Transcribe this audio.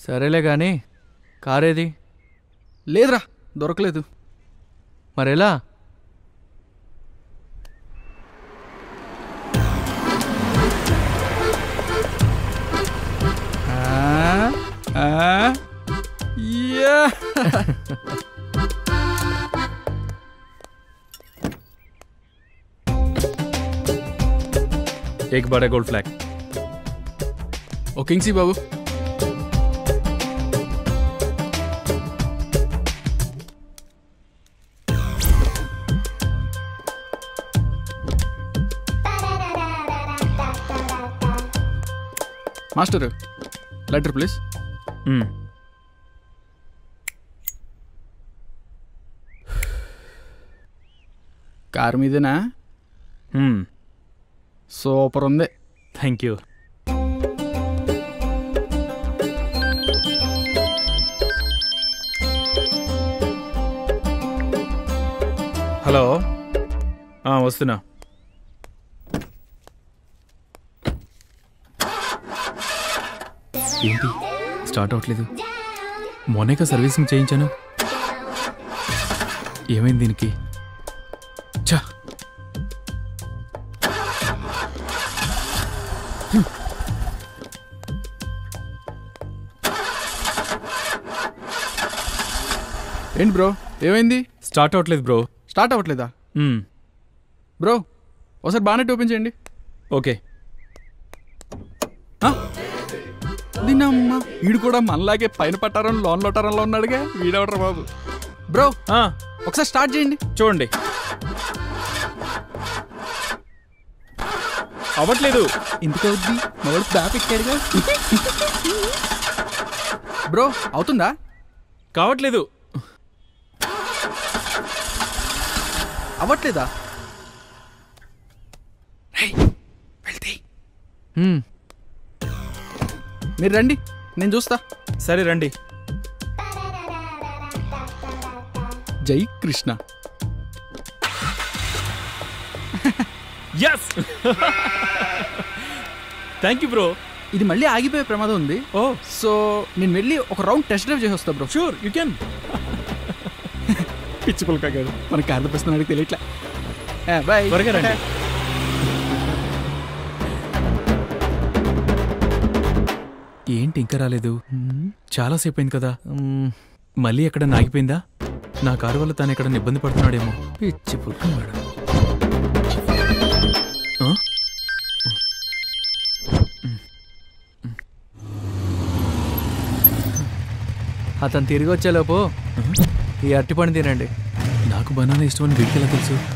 సరేలే కానీ కారేది లేదురా దొరకలేదు మరెలా ఆ, ఆ, యా. एक बड़ा गोल्ड फ्लैग ఓ కింగ్సీ బాబు మాస్టర్ లెటర్ ప్లీజ్ కారు మీదేనా సూపర్ ఉంది థ్యాంక్ యూ హలో ఆ, వస్తున్నా ఏంటి స్టార్ట్ అవ్వట్లేదు మొన్నేక సర్వీసింగ్ చేయించాను ఏమైంది దీనికి చా ఏంటి బ్రో ఏమైంది స్టార్ట్ అవ్వట్లేదు బ్రో స్టార్ట్ అవ్వట్లేదా బ్రో ఒకసారి బాగానే ఓపెన్ చేయండి ఓకే దీనమ్మ వీడు కూడా మనలాగే పైన పట్టారం లోన్ లొట్టారంలో ఉన్నాడుగా వీడవడరా బాబు బ్రో ఒకసారి స్టార్ట్ చేయండి చూడండి అవ్వట్లేదు ఎందుకు అవుద్ది మొదలు బ్యాప్ ఎక్కాడుగా బ్రో అవుతుందా కావట్లేదు అవ్వట్లేదా హ్మ్. మీరు రండి నేను చూస్తా సరే రండి Jai Krishna yes thank you bro ఇది మళ్ళీ ఆగిపోయే ప్రమాదం ఉంది ఓ సో నేను వెళ్ళి ఒక రౌండ్ టెస్ట్ డ్రైవ్ చేసి వస్తా బ్రో షూర్ యూ కెన్ పిచ్చి పుల్కా గారు మన కార్ తప్పిస్తున్నాడు తెలియట్లే బాయ్ త్వరగా రండి. ఏంటి ఇంకా రాలేదు చాలాసేపు అయింది కదా మ్, మళ్ళీ ఎక్కడ ఆగిపోయిందా నా కారు వల్ల తను ఎక్కడ ఇబ్బంది పడుతున్నాడేమో పిచ్చి పుట్టుకున్నాడు ఆ? అతను తిరిగి వచ్చేలోపు ఈ అరటిపండు తినండి నాకు బనానా ఇష్టమని వీడికి ఎలా తెలుసు